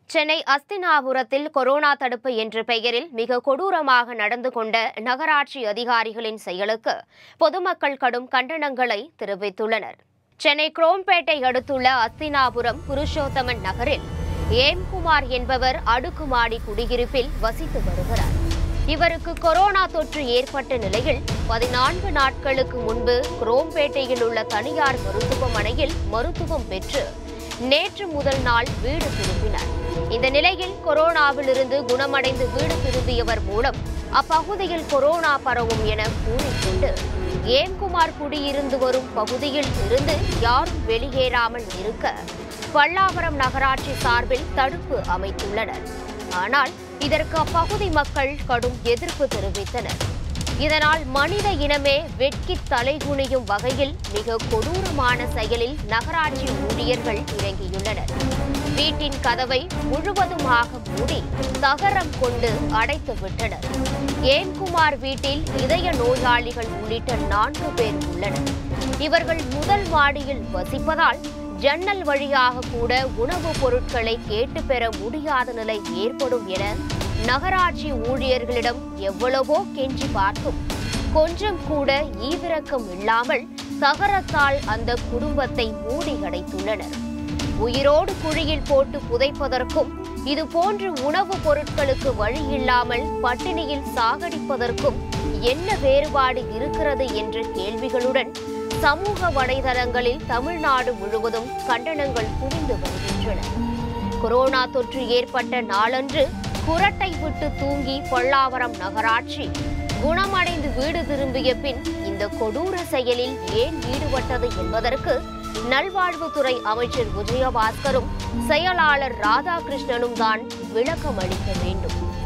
Chennai அஸ்தினாபுரத்தில் corona தடுப்பு என்ற பெயரில் மிக கொடூரமாக நடந்து கொண்ட நகராட்சி அதிகாரிகளின் செயலுக்கு பொதுமக்கள் கடும் கண்டனங்களை தெரிவித்துள்ளனர் சென்னை குரோம்பேட்டை அடுத்துள்ள அஸ்தினாபுரம் புருஷோத்தமன் நகரில் ஏம்குமார் என்பவர் அடுக்குமாடி குடியிருப்பில் வசித்து வருகிறார் இவருக்கு கொரோனா தொற்று ஏற்பட்ட நிலையில் பதினான்கு நாட்களுக்கு முன்பு குரோம்பேட்டையில் உள்ள தனியார் மருத்துவமனையில் மருத்துவம் பெற்று நேற்று முதல் நாள் வீடு திரும்பினார் இந்த நிலையில் கொரோனாவிலிருந்து குணமடைந்து வீடு திரும்பியவர் மூலம் அப்பகுதியில் கொரோனா பரவும் என கூறிக்கொண்டு ஏம்குமார் குடியிருந்து வரும் பகுதியில் இருந்து யாரும் வெளியேறாமல் இருக்க பல்லாவரம் நகராட்சி சார்பில் தடுப்பு அமைத்துள்ளனர் ஆனால் இதற்கு அப்பகுதி மக்கள் கடும் எதிர்ப்பு தெரிவித்தனர் இதனால் மனித இனமே வெட்கி தலைகுனியும் வகையில் மிக கொடூரமான செயலில் நகராட்சி ஊழியர்கள் இறங்கியுள்ளனர் வீட்டின் கதவை முழுவதுமாக மூடி தகரம் கொண்டு அடைத்து விட்டனர் ஏன்குமார் வீட்டில் இதய நோயாளிகள் உள்ளிட்ட நான்கு பேர் உள்ளனர் இவர்கள் முதல் மாடியில் வசிப்பதால் ஜன்னல் வழியாக கூட உணவுப் பொருட்களை கேட்டு பெற முடியாத நிலை ஏற்படும் என நகராட்சி ஊழியர்களிடம் எவ்வளவோ கெஞ்சி பார்த்தும் கொஞ்சம் கூட ஈவிரக்கம் இல்லாமல் தகரத்தால் அந்த குடும்பத்தை மூடி அடைத்துள்ளனர் உயிரோடு குழியில் போட்டு புதைப்பதற்கும் இது போன்று உணவுப் பொருட்களுக்கு வழி இல்லாமல் பட்டினியில் சாகடிப்பதற்கும் என்ன வேறுபாடு இருக்கிறது என்ற கேள்விகளுடன் சமூக வலைதளங்களில் தமிழ்நாடு முழுவதும் கண்டனங்கள் குவிந்து வருகின்றன கொரோனா தொற்று ஏற்பட்ட நாளன்று குரட்டை விட்டு தூங்கி பொள்ளாவரம் நகராட்சி குணமடைந்து வீடு திரும்பிய பின் இந்த கொடூர செயலில் ஏன் ஈடுபட்டது என்பதற்கு நல்வாழ்வுத்துறை அமைச்சர் விஜயபாஸ்கரும் செயலாளர் ராதாகிருஷ்ணனும் தான் விளக்கம் அளிக்க வேண்டும்